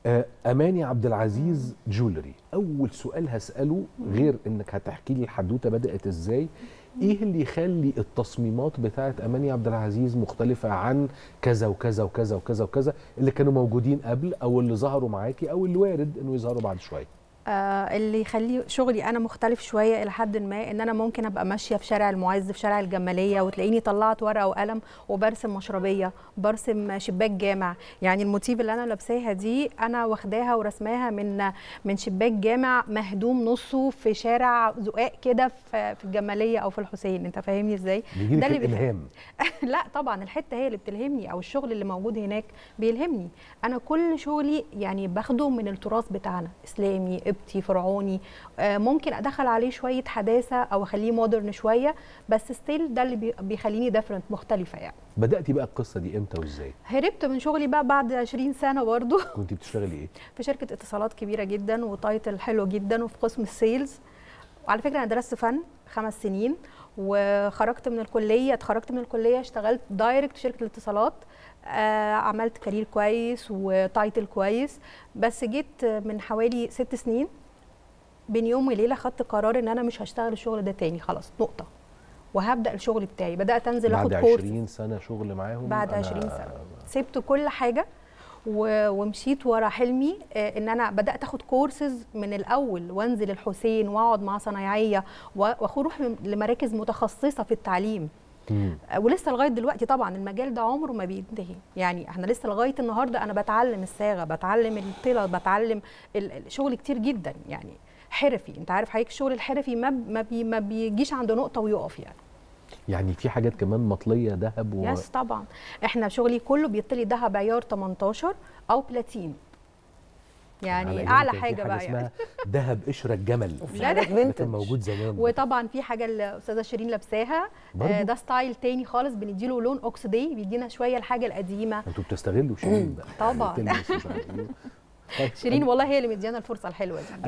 آه، اماني عبد العزيز جولري اول سؤال هساله غير انك هتحكي لي الحدوته بدات ازاي ايه اللي يخلي التصميمات بتاعه اماني عبد العزيز مختلفه عن كذا وكذا وكذا وكذا وكذا اللي كانوا موجودين قبل او اللي ظهروا معاكي او اللي وارد انه يظهروا بعد شويه آه اللي يخلي شغلي انا مختلف شويه الى حد ما ان انا ممكن ابقى ماشيه في شارع المعز في شارع الجماليه وتلاقيني طلعت ورقه وقلم وبرسم مشربيه برسم شباك جامع يعني الموتيف اللي انا لابساها دي انا واخداها ورسماها من من شباك جامع مهدوم نصه في شارع زقاق كده في في الجماليه او في الحسين انت فاهمني ازاي بيجيلك ده اللي بيخ- الالهام لا طبعا الحته هي اللي بتلهمني او الشغل اللي موجود هناك بيلهمني انا كل شغلي يعني باخده من التراث بتاعنا اسلامي قبطي فرعوني آه، ممكن ادخل عليه شويه حداثه او اخليه مودرن شويه بس ستيل ده اللي بي- بيخليني ديفرنت مختلفه يعني بداتي بقى القصه دي امتى وازاي هربت من شغلي بقى بعد 20 سنه برضو كنت بتشتغلي ايه في شركه اتصالات كبيره جدا وتايتل حلو جدا وفي قسم السيلز وعلى فكره انا درست فن خمس سنين وخرجت من الكليه اتخرجت من الكليه اشتغلت دايركت في شركه الاتصالات آه عملت كارير كويس وتايتل كويس بس جيت من حوالي ست سنين بين يوم وليله خدت قرار ان انا مش هشتغل الشغل ده تاني خلاص نقطه وهبدا الشغل بتاعي بدات انزل بعد اخد كورس 20 سنه شغل معاهم بعد أنا- 20 سنه سبت كل حاجه و- ومشيت ورا حلمي آه، ان انا بدات اخد كورسز من الاول وانزل الحسين واقعد مع صنايعيه و- واروح لمراكز متخصصه في التعليم مم. آه، ولسه لغايه دلوقتي طبعا المجال ده عمره ما بينتهي يعني احنا لسه لغايه النهارده انا بتعلم الصاغه بتعلم الطله بتعلم ال- الشغل كتير جدا يعني حرفي انت عارف حضرتك الشغل الحرفي ما ب- ما, بي ما بيجيش عند نقطه ويقف يعني يعني في حاجات كمان مطليه ذهب و... يس طبعا احنا شغلي كله بيطلي ذهب عيار 18 او بلاتين على يعني أيام اعلى كان في حاجه بقى يعني اسمها ذهب قشره الجمل وفي لا، حاجات لا. ده كان فينتج موجود زمان وطبعا في حاجه الاستاذه شيرين لابساها برضو؟ آه، ده ستايل تاني خالص بنديله لون اوكسيدي بيدينا شويه الحاجه القديمه انتوا بتستغلوا شيرين بقى طبعاً. تلبس مش عارف إيه. طيب، شيرين والله هي اللي مديانا الفرصه الحلوه دي